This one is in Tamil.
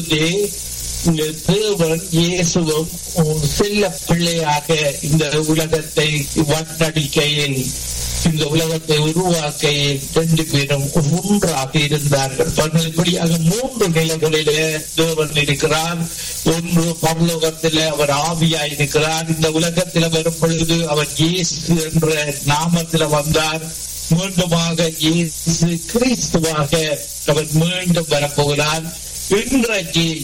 பொழுதே இந்த தேவன் இயேசுவும் செல்ல பிள்ளையாக இந்த உலகத்தை வட்டடிக்கையில் இந்த உலகத்தை உருவாக்கையில் ரெண்டு பேரும் ஒன்றாக இருந்தார்கள் இப்படியாக மூன்று நிலைகளிலே தேவன் இருக்கிறார் ஒன்று பரலோகத்திலே அவர் ஆவியா இருக்கிறார் இந்த உலகத்தில் வரும் பொழுது அவர் இயேசு என்ற நாமத்தில் வந்தார் மீண்டுமாக இயேசு கிறிஸ்துவாக அவர் மீண்டும் வரப்போகிறார் இன்றைக்கு